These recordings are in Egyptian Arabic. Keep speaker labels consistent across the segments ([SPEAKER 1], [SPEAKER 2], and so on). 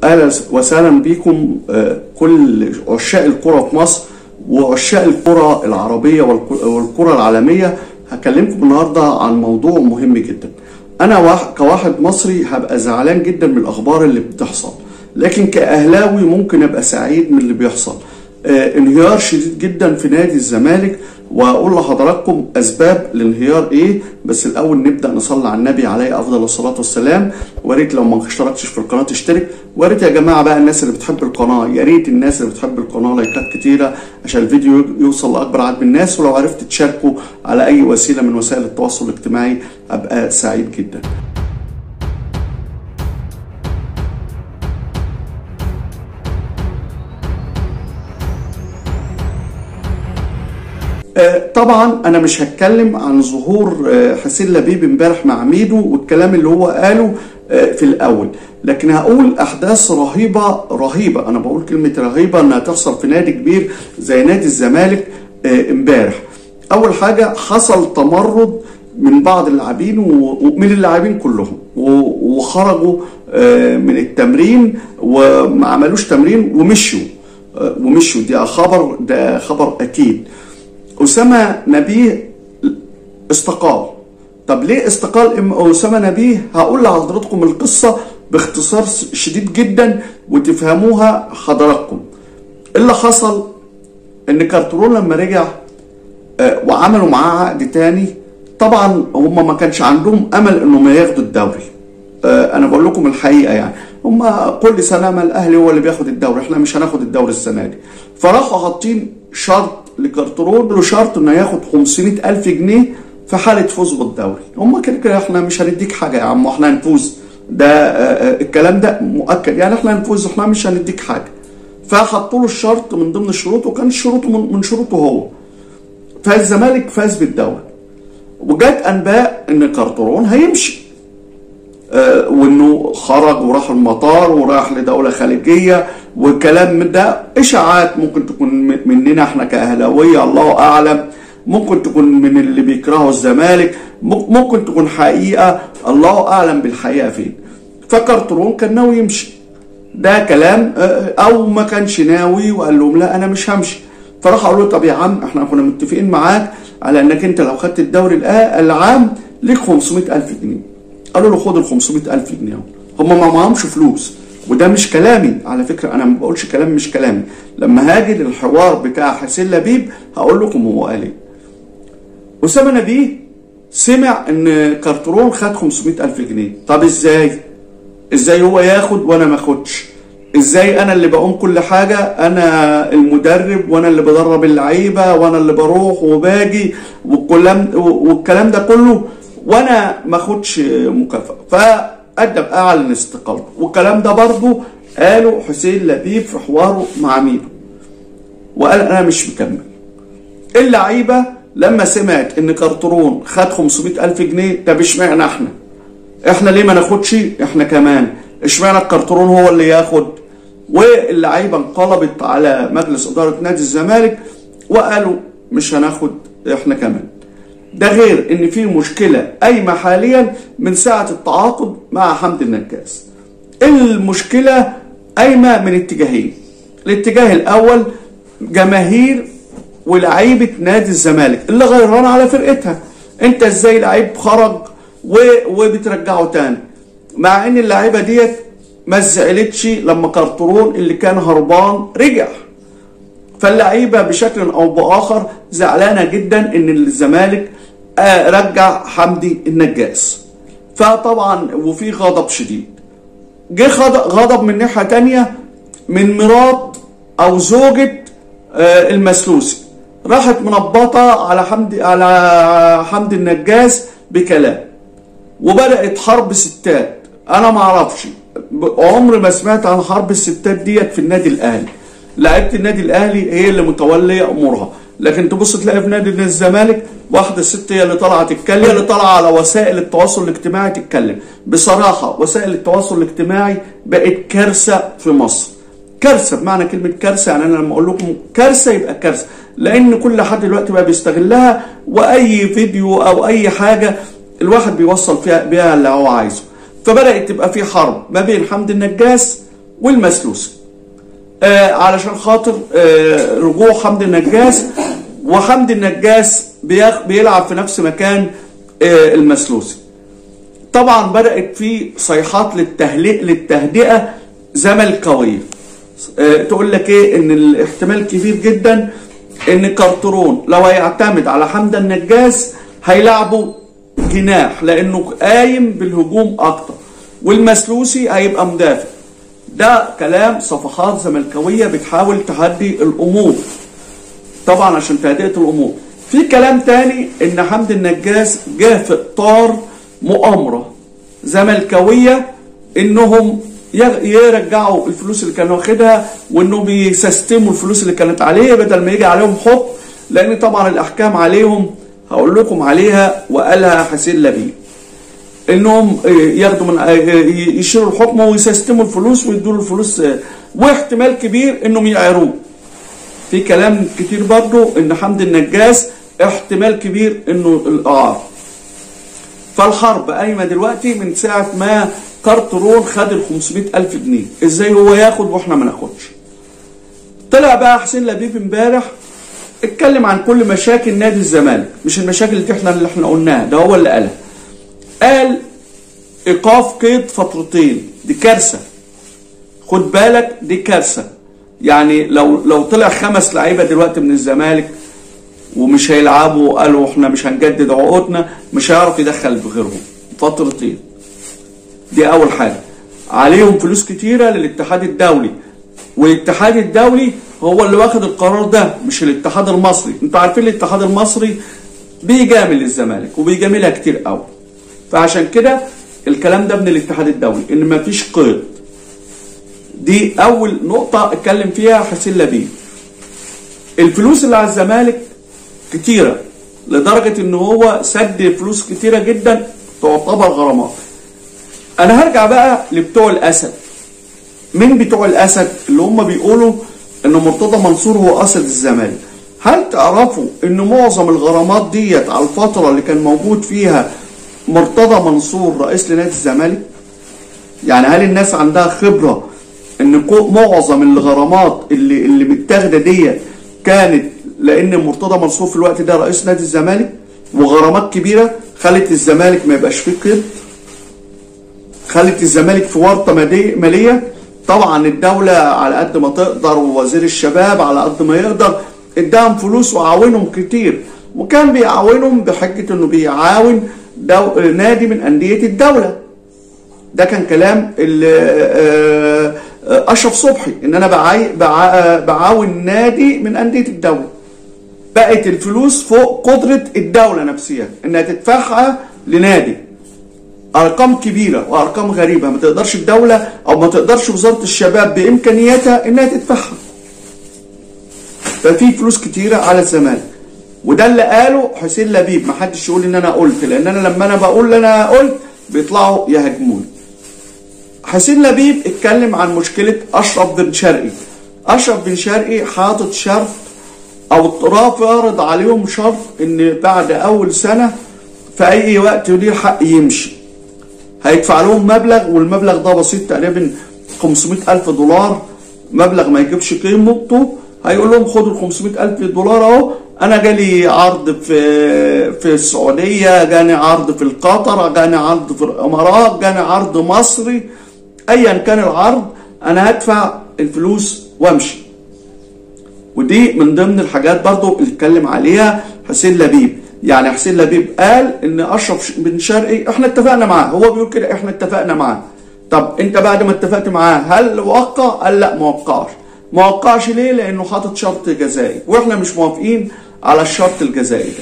[SPEAKER 1] اهلا وسهلا بكم آه، كل عشاق الكره في مصر وعشاق الكره العربيه والك- والكره العالميه هكلمكم النهارده عن موضوع مهم جدا انا واحد كواحد مصري هبقى زعلان جدا من الاخبار اللي بتحصل لكن كاهلاوي ممكن ابقى سعيد من اللي بيحصل آه، انهيار شديد جدا في نادي الزمالك واقول لحضراتكم اسباب الانهيار ايه بس الاول نبدا نصلي على النبي عليه افضل الصلاه والسلام ويا ريت لو ما اشتركتش في القناه تشترك ويا ريت يا جماعه بقى الناس اللي بتحب القناه يا ريت الناس اللي بتحب القناه لايكات كتيره عشان الفيديو يوصل لاكبر عدد من الناس ولو عرفت تشاركوا على اي وسيله من وسائل التواصل الاجتماعي ابقى سعيد جدا آه، طبعا انا مش هتكلم عن ظهور آه، حسين لبيب امبارح مع ميدو والكلام اللي هو قاله آه، في الاول لكن هقول احداث رهيبه رهيبه انا بقول كلمه رهيبه انها تحصل في نادي كبير زي نادي الزمالك آه، امبارح اول حاجه حصل تمرد من بعض اللاعبين و- ومن اللاعبين كلهم و- وخرجوا آه، من التمرين وما عملوش تمرين ومشوا آه، ومشوا دي خبر ده خبر اكيد أسامة نبيه استقال طب ليه استقال إم- أسامة نبيه هقول لحضراتكم القصة باختصار س- شديد جدا وتفهموها حضراتكم اللي حصل ان كارترون لما رجع آه، وعملوا معاه عقد تاني طبعا هم ما كانش عندهم امل انهم ياخدوا الدوري آه، انا بقول لكم الحقيقه يعني هم كل سنه ما الاهلي هو اللي بياخد الدوري احنا مش هناخد الدوري السنه دي فراحوا حاطين شرط لكارترون له شرط انه ياخد 500 الف جنيه في حاله فوز بالدوري هم كده كده احنا مش هنديك حاجه يا عم واحنا هنفوز ده آه، آه، الكلام ده مؤكد يعني احنا هنفوز احنا مش هنديك حاجه فحطوا له الشرط من ضمن الشروط وكان شروطه من من شروطه هو فالزمالك فاز بالدوري وجت انباء ان كارترون هيمشي آه، وانه خرج وراح المطار وراح لدوله خليجيه وكلام من ده اشاعات ممكن تكون م- مننا احنا كاهلاويه الله اعلم ممكن تكون من اللي بيكرهوا الزمالك م- ممكن تكون حقيقه الله اعلم بالحقيقه فين فكارترون كان ناوي يمشي ده كلام آه، او ما كانش ناوي وقال لهم لا انا مش همشي فراح قالوا له طب يا عم احنا كنا متفقين معاك على انك انت لو خدت الدوري الآ- العام ليك 500 الف جنيه قالوا له خد ال 500 الف جنيه اهو. هم ما معهمش فلوس وده مش كلامي على فكره انا ما بقولش كلام مش كلامي لما هاجي للحوار بتاع حسين لبيب هقول لكم هو قال ايه اسامه نبيه سمع ان كارترون خد 500 الف جنيه طب ازاي ازاي هو ياخد وانا ما اخدش ازاي انا اللي بقوم كل حاجه انا المدرب وانا اللي بدرب اللعيبه وانا اللي بروح وباجي والكلام والكلام ده كله وانا ما اخدش مكافاه فقدم اعلن استقالته والكلام ده برضه قاله حسين لبيب في حواره مع ميدو وقال انا مش مكمل اللعيبه لما سمعت ان كارترون خد 500 الف جنيه طب اشمعنى احنا احنا ليه ما ناخدش احنا كمان اشمعنى الكارترون هو اللي ياخد واللعيبه انقلبت على مجلس اداره نادي الزمالك وقالوا مش هناخد احنا كمان ده غير ان في مشكله قايمه حاليا من ساعه التعاقد مع حمد النكاس المشكله قايمه من اتجاهين الاتجاه الاول جماهير ولاعيبه نادي الزمالك اللي غيران على فرقتها انت ازاي لعيب خرج و... وبترجعه تاني مع ان اللعيبه ديت ما زعلتش لما كارترون اللي كان هربان رجع فاللعيبه بشكل او باخر زعلانه جدا ان الزمالك آه، رجع حمدي النجاس فطبعا وفي غضب شديد جه غض- غضب من ناحيه تانية من مرات او زوجة آه، المسلوسي راحت منبطه على حمدي على حمدي النجاس بكلام وبدات حرب ستات انا ما اعرفش ب- عمري ما سمعت عن حرب الستات ديت في النادي الاهلي لعيبه النادي الاهلي هي اللي متوليه امورها لكن تبص تلاقي في نادي الزمالك واحده ست هي اللي طالعه تتكلم هي اللي طالعه على وسائل التواصل الاجتماعي تتكلم بصراحه وسائل التواصل الاجتماعي بقت كارثه في مصر كارثه بمعنى كلمه كارثه يعني انا لما اقول لكم كارثه يبقى كارثه لان كل حد دلوقتي بقى بيستغلها واي فيديو او اي حاجه الواحد بيوصل فيها بيها اللي هو عايزه فبدات تبقى في حرب ما بين حمد النجاس والمسلوسي آه علشان خاطر آه رجوع حمد النجاس وحمد النجاس بيخ- بيلعب في نفس مكان آه المسلوسي طبعا بدأت في صيحات للتهلئ للتهدئة زملكاوية آه، تقول لك ايه ان الاحتمال كبير جدا ان كارترون لو هيعتمد على حمد النجاس هيلعبوا جناح لانه قايم بالهجوم اكتر والمسلوسي هيبقى مدافع ده كلام صفحات زملكاوية بتحاول تهدي الامور طبعا عشان تهدئة الامور في كلام تاني ان حمد النجاس جه في اطار مؤامرة زملكاوية انهم يغ- يرجعوا الفلوس اللي كانوا واخدها وانهم يسستموا الفلوس اللي كانت عليه بدل ما يجي عليهم حكم لان طبعا الاحكام عليهم هقول لكم عليها وقالها حسين لبيب انهم ياخدوا من يشيلوا الحكم ويسستموا الفلوس ويدوا له الفلوس واحتمال كبير انهم يعيروه في كلام كتير برضو ان حمد النجاس احتمال كبير انه الاعار فالحرب قايمه دلوقتي من ساعه ما كارترون خد ال 500 الف جنيه ازاي هو ياخد واحنا ما ناخدش طلع بقى حسين لبيب امبارح اتكلم عن كل مشاكل نادي الزمالك مش المشاكل اللي احنا اللي احنا قلناها ده هو اللي قالها قال ايقاف قيد فترتين دي كارثه خد بالك دي كارثه يعني لو لو طلع خمس لعيبه دلوقتي من الزمالك ومش هيلعبوا قالوا احنا مش هنجدد عقودنا مش هيعرف يدخل بغيرهم فترتين دي اول حاجه عليهم فلوس كتيره للاتحاد الدولي والاتحاد الدولي هو اللي واخد القرار ده مش الاتحاد المصري انتوا عارفين الاتحاد المصري بيجامل الزمالك وبيجاملها كتير قوي فعشان كده الكلام ده من الاتحاد الدولي ان مفيش قيد دي اول نقطه اتكلم فيها حسين لبيب الفلوس اللي على الزمالك كتيره لدرجه ان هو سد فلوس كتيره جدا تعتبر غرامات انا هرجع بقى لبتوع الاسد مين بتوع الاسد اللي هم بيقولوا ان مرتضى منصور هو اسد الزمالك هل تعرفوا ان معظم الغرامات ديت على الفتره اللي كان موجود فيها مرتضى منصور رئيس لنادي الزمالك يعني هل الناس عندها خبره ان كو- معظم الغرامات اللي اللي متاخده ديت كانت لان مرتضى منصور في الوقت ده رئيس نادي الزمالك وغرامات كبيره خلت الزمالك ما يبقاش فيه قيد خلت الزمالك في ورطه مادية- ماليه طبعا الدوله على قد ما تقدر ووزير الشباب على قد ما يقدر اداهم فلوس وعاونهم كتير وكان بيعاونهم بحجه انه بيعاون دو... نادي من انديه الدوله ده كان كلام ال- آه، آه، اشرف صبحي ان انا بعاي... بع... بعاون نادي من انديه الدوله بقت الفلوس فوق قدره الدوله نفسها انها تدفعها لنادي ارقام كبيره وارقام غريبه ما تقدرش الدوله او ما تقدرش وزاره الشباب بامكانياتها انها تدفعها ففي فلوس كتيره على الزمالك وده اللي قاله حسين لبيب ما حدش يقول ان انا قلت لان انا لما انا بقول اللي انا قلت بيطلعوا يهاجموني حسين لبيب اتكلم عن مشكله اشرف بن شرقي اشرف بن شرقي حاطط شرط او الطراف يعرض عليهم شرط ان بعد اول سنه في اي وقت ليه الحق يمشي هيدفع لهم مبلغ والمبلغ ده بسيط تقريبا 500 ألف دولار مبلغ ما يجيبش قيمته هيقول لهم خدوا ال 500 ألف دولار أهو أنا جالي عرض في في السعودية جاني عرض في القطر جاني عرض في الإمارات جاني عرض مصري أيا كان العرض أنا هدفع الفلوس وأمشي ودي من ضمن الحاجات برضو اللي اتكلم عليها حسين لبيب يعني حسين لبيب قال ان اشرف بن شرقي احنا اتفقنا معاه هو بيقول كده احنا اتفقنا معاه طب انت بعد ما اتفقت معاه هل وقع قال لا ما وقعش ما وقعش ليه لانه حاطط شرط جزائي واحنا مش موافقين على الشرط الجزائي ده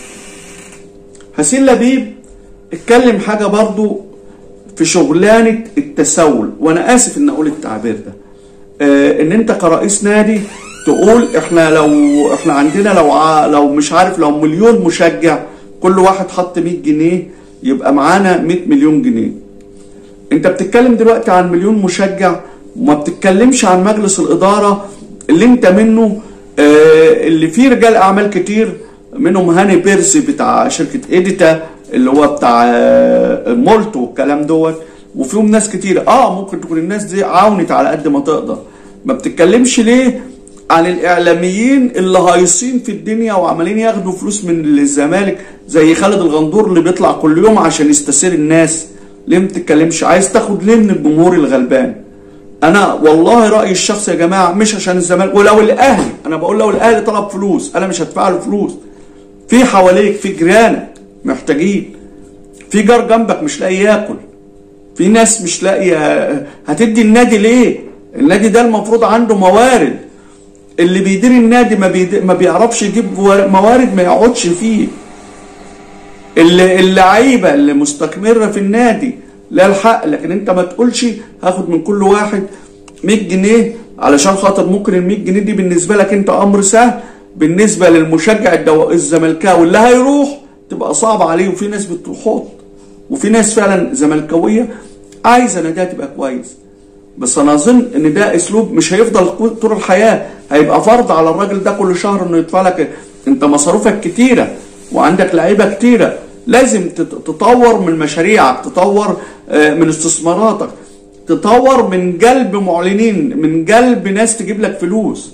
[SPEAKER 1] حسين لبيب اتكلم حاجه برضو في شغلانه التسول وانا اسف ان اقول التعبير ده آه ان انت كرئيس نادي تقول احنا لو احنا عندنا لو ع... لو مش عارف لو مليون مشجع كل واحد حط 100 جنيه يبقى معانا 100 مليون جنيه انت بتتكلم دلوقتي عن مليون مشجع وما بتتكلمش عن مجلس الاداره اللي انت منه آه اللي فيه رجال اعمال كتير منهم هاني بيرسي بتاع شركه ايديتا اللي هو بتاع آه مولتو والكلام دوت وفيهم ناس كتير اه ممكن تكون الناس دي عاونت على قد ما تقدر ما بتتكلمش ليه عن الاعلاميين اللي هايصين في الدنيا وعمالين ياخدوا فلوس من الزمالك زي خالد الغندور اللي بيطلع كل يوم عشان يستثير الناس ليه ما بتتكلمش عايز تاخد ليه من الجمهور الغلبان انا والله رايي الشخصي يا جماعه مش عشان الزمالك ولو الاهلي انا بقول لو الاهلي طلب فلوس انا مش هدفع له فلوس في حواليك في جيرانك محتاجين في جار جنبك مش لاقي ياكل في ناس مش لاقيه هتدي النادي ليه النادي ده المفروض عنده موارد اللي بيدير النادي ما, بيدي ما بيعرفش يجيب موارد ما يقعدش فيه اللي اللعيبه اللي مستثمره في النادي لا الحق لكن انت ما تقولش هاخد من كل واحد 100 جنيه علشان خاطر ممكن ال 100 جنيه دي بالنسبه لك انت امر سهل بالنسبه للمشجع الدو... الزملكاوي اللي هيروح تبقى صعبه عليه وفي ناس بتحط وفي ناس فعلا زملكاويه عايزه ناديها تبقى كويس بس انا اظن ان ده اسلوب مش هيفضل طول الحياه هيبقى فرض على الراجل ده كل شهر انه يدفع لك انت مصاريفك كتيره وعندك لعيبه كتيره لازم تطور من مشاريعك تطور من استثماراتك تطور من قلب معلنين من قلب ناس تجيب لك فلوس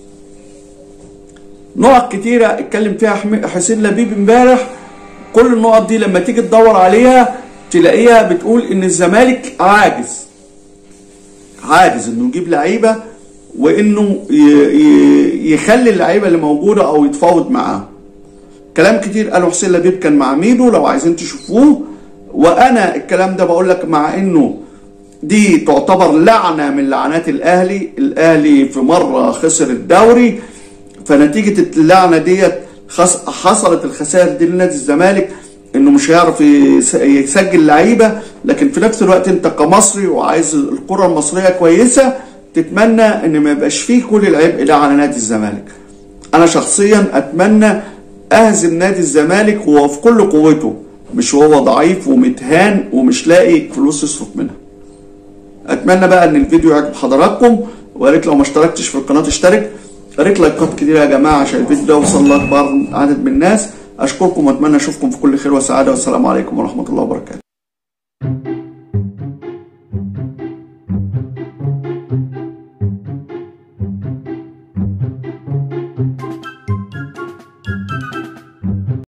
[SPEAKER 1] نقط كتيرة اتكلم فيها حسين لبيب امبارح كل النقط دي لما تيجي تدور عليها تلاقيها بتقول ان الزمالك عاجز عاجز انه يجيب لعيبه وانه يخلي اللعيبه اللي موجوده او يتفاوض معاهم كلام كتير قاله حسين لبيب كان مع ميدو لو عايزين تشوفوه وانا الكلام ده بقول لك مع انه دي تعتبر لعنه من لعنات الاهلي الاهلي في مره خسر الدوري فنتيجه اللعنه ديت حصلت الخسائر دي لنادي الزمالك انه مش هيعرف يسجل لعيبه لكن في نفس الوقت انت كمصري وعايز الكره المصريه كويسه تتمنى ان ما يبقاش فيه كل العبء ده على نادي الزمالك انا شخصيا اتمنى اهزم نادي الزمالك وهو في كل قوته مش وهو ضعيف ومتهان ومش لاقي فلوس يصرف منها اتمنى بقى ان الفيديو يعجب حضراتكم ويا ريت لو ما اشتركتش في القناه اشترك يا ريت لايكات كتير يا جماعه عشان الفيديو ده يوصل لاكبر عدد من الناس اشكركم واتمنى اشوفكم في كل خير وسعاده والسلام عليكم ورحمه الله وبركاته